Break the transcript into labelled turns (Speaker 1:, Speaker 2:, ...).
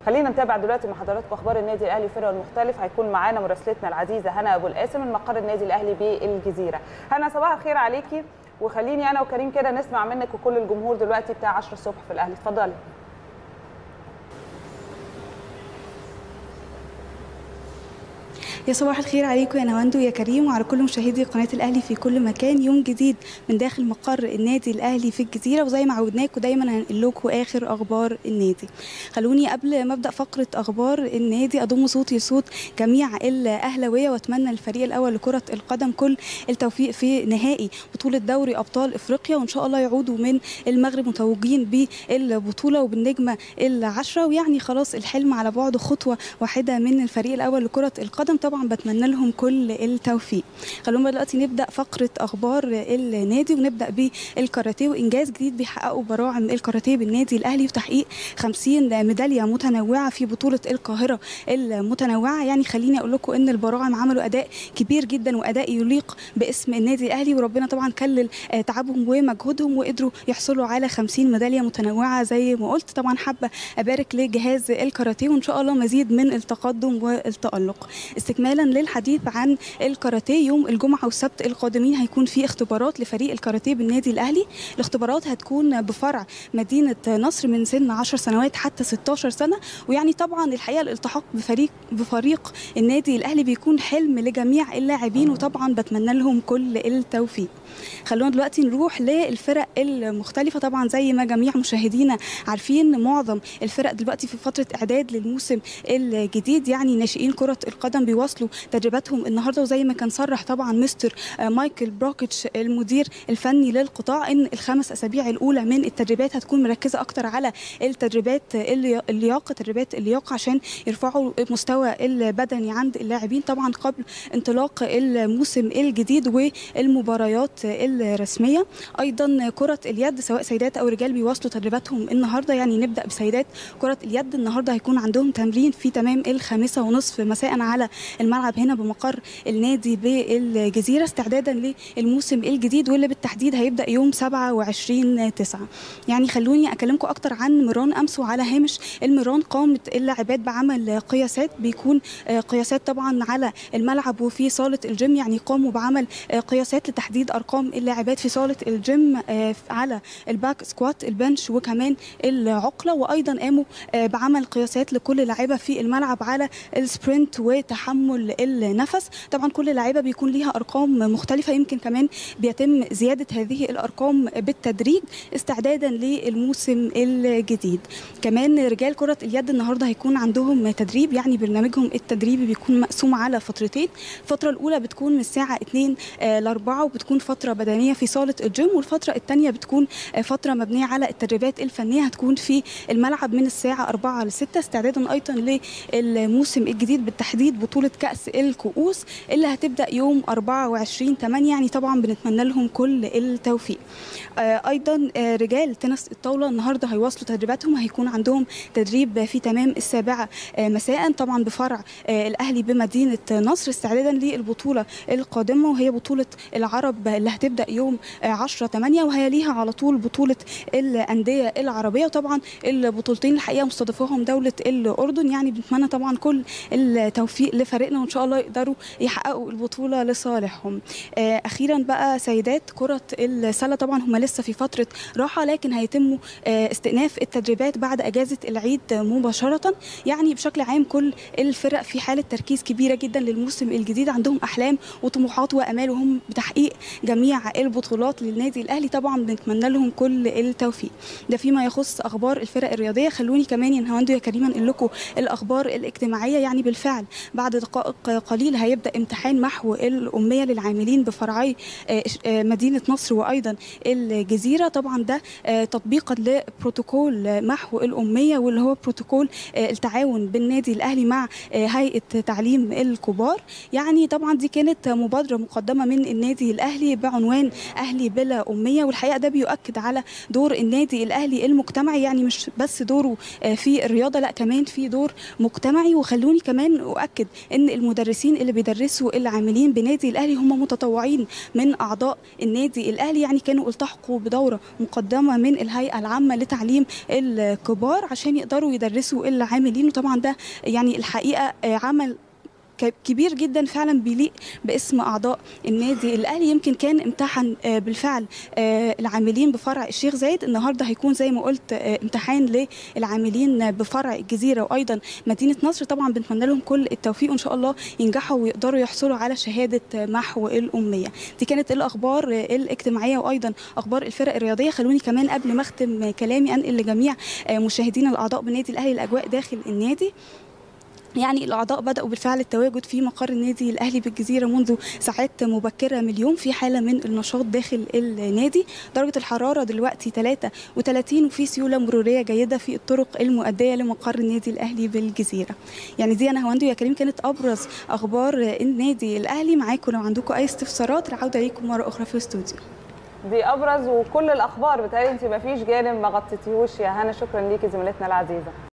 Speaker 1: خلينا نتابع دلوقتي مع حضراتكم اخبار النادي الاهلي فرقه المختلف هيكون معانا مراسلتنا العزيزه هنا ابو القاسم من مقر النادي الاهلي بالجزيره هنا صباح الخير عليكي وخليني انا وكريم كده نسمع منك وكل الجمهور دلوقتي بتاع 10 الصبح في الاهلي اتفضلي
Speaker 2: يا صباح الخير عليكم يا نواندو يا كريم وعلى كل مشاهدي قناه الاهلي في كل مكان يوم جديد من داخل مقر النادي الاهلي في الجزيره وزي ما عودناكم دايما هنقول لكم اخر اخبار النادي خلوني قبل ما ابدا فقره اخبار النادي اضم صوتي لصوت جميع الاهلاويه واتمنى الفريق الاول لكره القدم كل التوفيق في نهائي بطوله دوري ابطال افريقيا وان شاء الله يعودوا من المغرب متوجين بالبطوله وبالنجمه العشره ويعني خلاص الحلم على بعد خطوه واحده من الفريق الاول لكره القدم طبعا بتمنى لهم كل التوفيق خلونا دلوقتي نبدا فقره اخبار النادي ونبدا بالكاراتيه وانجاز جديد بيحققه براعم الكاراتيه بالنادي الاهلي في تحقيق 50 ميداليه متنوعه في بطوله القاهره المتنوعه يعني خليني اقول لكم ان البراعم عملوا اداء كبير جدا واداء يليق باسم النادي الاهلي وربنا طبعا كلل تعبهم ومجهودهم وقدروا يحصلوا على 50 ميداليه متنوعه زي ما قلت طبعا حابه ابارك لجهاز الكاراتيه وان شاء الله مزيد من التقدم والتالق استكمالا للحديث عن الكاراتيه يوم الجمعه والسبت القادمين هيكون في اختبارات لفريق الكاراتيه بالنادي الاهلي الاختبارات هتكون بفرع مدينه نصر من سن 10 سنوات حتى 16 سنه ويعني طبعا الحقيقه الالتحاق بفريق بفريق النادي الاهلي بيكون حلم لجميع اللاعبين وطبعا بتمنى لهم كل التوفيق خلونا دلوقتي نروح للفرق المختلفه طبعا زي ما جميع مشاهدينا عارفين معظم الفرق دلوقتي في فتره اعداد للموسم الجديد يعني ناشئين كره القدم بيواصلوا تدريباتهم النهارده وزي ما كان صرح طبعا مستر مايكل بروكيتش المدير الفني للقطاع ان الخمس اسابيع الاولى من التدريبات هتكون مركزه اكتر على التدريبات اللياقه تدريبات اللياقه عشان يرفعوا المستوى البدني عند اللاعبين طبعا قبل انطلاق الموسم الجديد والمباريات الرسميه ايضا كره اليد سواء سيدات او رجال بيواصلوا تدريباتهم النهارده يعني نبدا بسيدات كره اليد النهارده هيكون عندهم تمرين في تمام الخامسه ونصف مساء على الملعب هنا بمقر النادي بالجزيره استعدادا للموسم الجديد واللي بالتحديد هيبدا يوم 27 9 يعني خلوني اكلمكم اكتر عن مران امس وعلى هامش المران قامت اللاعبات بعمل قياسات بيكون قياسات طبعا على الملعب وفي صاله الجيم يعني قاموا بعمل قياسات لتحديد ارقام اللاعبات في صاله الجيم على الباك سكوات البنش وكمان العقله وايضا قاموا بعمل قياسات لكل لاعبه في الملعب على السبرنت وتحمل النفس طبعا كل لاعبه بيكون ليها ارقام مختلفه يمكن كمان بيتم زياده هذه الارقام بالتدريج استعدادا للموسم الجديد كمان رجال كره اليد النهارده هيكون عندهم تدريب يعني برنامجهم التدريبي بيكون مقسوم على فترتين الفتره الاولى بتكون من الساعه 2 ل 4 وبتكون فتره بدنيه في صاله الجيم والفتره الثانيه بتكون فتره مبنيه على التدريبات الفنيه هتكون في الملعب من الساعه 4 ل 6 استعدادا ايضا للموسم الجديد بالتحديد بطوله كاس الكؤوس اللي هتبدا يوم 24 8 يعني طبعا بنتمنى لهم كل التوفيق ايضا رجال تنس الطاوله النهارده هيواصلوا تدريباتهم هيكون عندهم تدريب في تمام السابعه مساء طبعا بفرع الاهلي بمدينه نصر استعدادا للبطوله القادمه وهي بطوله العرب اللي هتبدا يوم 10 8 وهيليها على طول بطوله الانديه العربيه وطبعا البطولتين الحقيقه مستضيفاهم دوله الاردن يعني بنتمنى طبعا كل التوفيق لفريقنا وان شاء الله يقدروا يحققوا البطوله لصالحهم اخيرا بقى سيدات كره السله طبعا هم لسه في فتره راحه لكن هيتم استئناف التدريبات بعد اجازه العيد مباشره يعني بشكل عام كل الفرق في حاله تركيز كبيره جدا للموسم الجديد عندهم احلام وطموحات وامال وهم بتحقيق جميع البطولات للنادي الاهلي طبعا بنتمنى لهم كل التوفيق ده فيما يخص اخبار الفرق الرياضيه خلوني كمان يا نهاوندو يا كريم انقل لكم الاخبار الاجتماعيه يعني بالفعل بعد دقائق قليل هيبدا امتحان محو الاميه للعاملين بفرعي مدينه نصر وايضا الجزيره طبعا ده تطبيقا لبروتوكول محو الاميه واللي هو بروتوكول التعاون بالنادي الاهلي مع هيئه تعليم الكبار يعني طبعا دي كانت مبادره مقدمه من النادي الاهلي بعنوان اهلي بلا اميه والحقيقه ده بيؤكد على دور النادي الاهلي المجتمعي يعني مش بس دوره في الرياضه لا كمان في دور مجتمعي وخلوني كمان اؤكد ان ان المدرسين اللي بيدرسوا العاملين بنادي الاهلي هم متطوعين من اعضاء النادي الاهلي يعني كانوا التحقوا بدوره مقدمه من الهيئه العامه لتعليم الكبار عشان يقدروا يدرسوا العاملين وطبعا ده يعني الحقيقه عمل كبير جدا فعلا بيليق باسم اعضاء النادي الاهلي يمكن كان امتحن بالفعل العاملين بفرع الشيخ زايد النهارده هيكون زي ما قلت امتحان للعاملين بفرع الجزيره وايضا مدينه نصر طبعا بنتمنى لهم كل التوفيق وان شاء الله ينجحوا ويقدروا يحصلوا على شهاده محو الاميه دي كانت الاخبار الاجتماعيه وايضا اخبار الفرق الرياضيه خلوني كمان قبل ما اختم كلامي انقل لجميع مشاهدينا الاعضاء بالنادي الاهلي الاجواء داخل النادي يعني الاعضاء بداوا بالفعل التواجد في مقر النادي الاهلي بالجزيره منذ ساعات مبكره من اليوم في حاله من النشاط داخل النادي درجه الحراره دلوقتي 33 وفي سيوله مروريه جيده في الطرق المؤديه لمقر النادي الاهلي بالجزيره يعني دي انا هوندو يا كريم كانت ابرز اخبار النادي الاهلي معاكم لو عندكم اي استفسارات العوده ليكم مره اخرى في الاستوديو
Speaker 1: دي ابرز وكل الاخبار بتهيألي انت ما فيش جانب ما غطيتيهوش يا هنا شكرا ليكي زميلتنا العزيزه